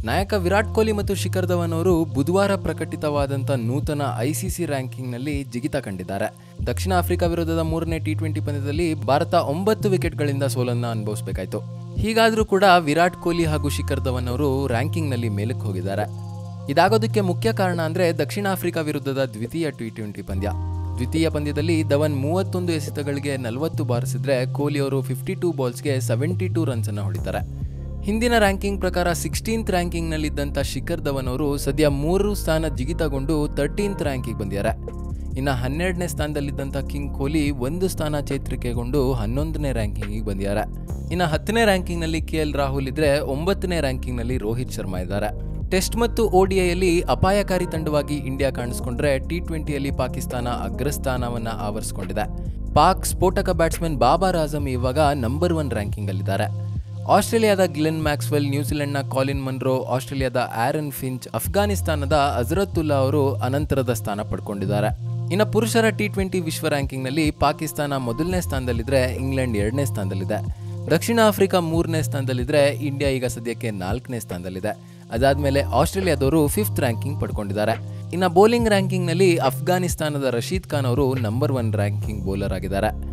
ನಾಯಕ ವಿರಾಟ್ ಕೊಹ್ಲಿ ಮತ್ತು ಶಿಖರ್ ಧವನ್ ಅವರು ಬುಧವಾರ ಪ್ರಕಟಿತವಾದಂಥ ನೂತನ ಐಸಿಸಿ ರ್ಯಾಂಕಿಂಗ್ನಲ್ಲಿ ಜಿಗಿತ ಕಂಡಿದ್ದಾರೆ ದಕ್ಷಿಣ ಆಫ್ರಿಕಾ ವಿರುದ್ಧದ ಮೂರನೇ ಟಿ ಟ್ವೆಂಟಿ ಪಂದ್ಯದಲ್ಲಿ ಭಾರತ ಒಂಬತ್ತು ವಿಕೆಟ್ಗಳಿಂದ ಸೋಲನ್ನು ಅನುಭವಿಸಬೇಕಾಯಿತು ಹೀಗಾದರೂ ಕೂಡ ವಿರಾಟ್ ಕೊಹ್ಲಿ ಹಾಗೂ ಶಿಖರ್ ಧವನ್ ಅವರು ರ್ಯಾಂಕಿಂಗ್ನಲ್ಲಿ ಮೇಲಕ್ಕೆ ಹೋಗಿದ್ದಾರೆ ಇದಾಗೋದಕ್ಕೆ ಮುಖ್ಯ ಕಾರಣ ಅಂದರೆ ದಕ್ಷಿಣ ಆಫ್ರಿಕಾ ವಿರುದ್ಧದ ದ್ವಿತೀಯ ಟಿ ಟ್ವೆಂಟಿ ಪಂದ್ಯ ದ್ವಿತೀಯ ಪಂದ್ಯದಲ್ಲಿ ಧವನ್ ಮೂವತ್ತೊಂದು ಎಸೆತಗಳಿಗೆ ನಲವತ್ತು ಬಾರಿಸಿದ್ರೆ ಕೊಹ್ಲಿ ಅವರು ಫಿಫ್ಟಿ ಟೂ ಬಾಲ್ಸ್ಗೆ ಸೆವೆಂಟಿ ಟೂ ರನ್ಸನ್ನು ಹೊಡಿತಾರೆ ಹಿಂದಿನ ರ್ಯಾಂಕಿಂಗ್ ಪ್ರಕಾರ ಸಿಕ್ಸ್ಟೀನ್ತ್ ರ್ಯಾಂಕಿಂಗ್ನಲ್ಲಿದ್ದಂಥ ಶಿಖರ್ ಧವನ್ ಅವರು ಸದ್ಯ ಮೂರು ಸ್ಥಾನ ಜಿಗಿತಗೊಂಡು ತರ್ಟೀನ್ತ್ ರ್ಯಾಂಕಿಗೆ ಬಂದಿದ್ದಾರೆ ಇನ್ನು ಹನ್ನೆರಡನೇ ಸ್ಥಾನದಲ್ಲಿದ್ದಂಥ ಕಿಂಗ್ ಕೊಹ್ಲಿ ಒಂದು ಸ್ಥಾನ ಚೇತರಿಕೆಗೊಂಡು ಹನ್ನೊಂದನೇ ರ್ಯಾಂಕಿಂಗಿಗೆ ಬಂದಿದ್ದಾರೆ ಇನ್ನು ಹತ್ತನೇ ರ್ಯಾಂಕಿಂಗ್ನಲ್ಲಿ ಕೆ ಎಲ್ ರಾಹುಲ್ ಇದ್ರೆ ಒಂಬತ್ತನೇ ರ್ಯಾಂಕಿಂಗ್ನಲ್ಲಿ ರೋಹಿತ್ ಶರ್ಮಾ ಇದ್ದಾರೆ ಟೆಸ್ಟ್ ಮತ್ತು ಓಡಿಐಯಲ್ಲಿ ಅಪಾಯಕಾರಿ ತಂಡವಾಗಿ ಇಂಡಿಯಾ ಕಾಣಿಸ್ಕೊಂಡ್ರೆ ಟಿ ಟ್ವೆಂಟಿಯಲ್ಲಿ ಪಾಕಿಸ್ತಾನ ಅಗ್ರಸ್ಥಾನವನ್ನ ಆವರಿಸಿಕೊಂಡಿದೆ ಪಾಕ್ ಸ್ಫೋಟಕ ಬ್ಯಾಟ್ಸ್ಮನ್ ಬಾಬರ್ ಆಜಮ್ ಇವಾಗ ನಂಬರ್ ಒನ್ ರ್ಯಾಂಕಿಂಗಲ್ಲಿದ್ದಾರೆ ಆಸ್ಟ್ರೇಲಿಯಾದ ಗ್ಲೆನ್ ಮ್ಯಾಕ್ಸ್ವೆಲ್ ನ್ಯೂಜಿಲೆಂಡ್ನ ಕಾಲಿನ್ ಮನ್ರೋ ಆಸ್ಟ್ರೇಲಿಯಾದ ಆರನ್ ಫಿಂಚ್ ಅಫ್ಘಾನಿಸ್ತಾನದ ಅಜರತ್ತುಲ್ಲಾ ಅವರು ಅನಂತರದ ಸ್ಥಾನ ಪಡ್ಕೊಂಡಿದ್ದಾರೆ ಇನ್ನು ಪುರುಷರ ಟಿ ಟ್ವೆಂಟಿ ವಿಶ್ವ ರ್ಯಾಂಕಿಂಗ್ನಲ್ಲಿ ಪಾಕಿಸ್ತಾನ ಮೊದಲನೇ ಸ್ಥಾನದಲ್ಲಿದ್ರೆ ಇಂಗ್ಲೆಂಡ್ ಎರಡನೇ ಸ್ಥಾನದಲ್ಲಿದೆ ದಕ್ಷಿಣ ಆಫ್ರಿಕಾ ಮೂರನೇ ಸ್ಥಾನದಲ್ಲಿದ್ರೆ ಇಂಡಿಯಾ ಈಗ ಸದ್ಯಕ್ಕೆ ನಾಲ್ಕನೇ ಸ್ಥಾನದಲ್ಲಿದೆ ಅದಾದ್ಮೇಲೆ ಆಸ್ಟ್ರೇಲಿಯಾದವರು ಫಿಫ್ತ್ ರ್ಯಾಂಕಿಂಗ್ ಪಡ್ಕೊಂಡಿದ್ದಾರೆ ಇನ್ನು ಬೌಲಿಂಗ್ ರ್ಯಾಂಕಿಂಗ್ನಲ್ಲಿ ಅಫ್ಘಾನಿಸ್ತಾನದ ರಶೀದ್ ಖಾನ್ ಅವರು ನಂಬರ್ ಒನ್ ರ್ಯಾಂಕಿಂಗ್ ಬೌಲರ್ ಆಗಿದ್ದಾರೆ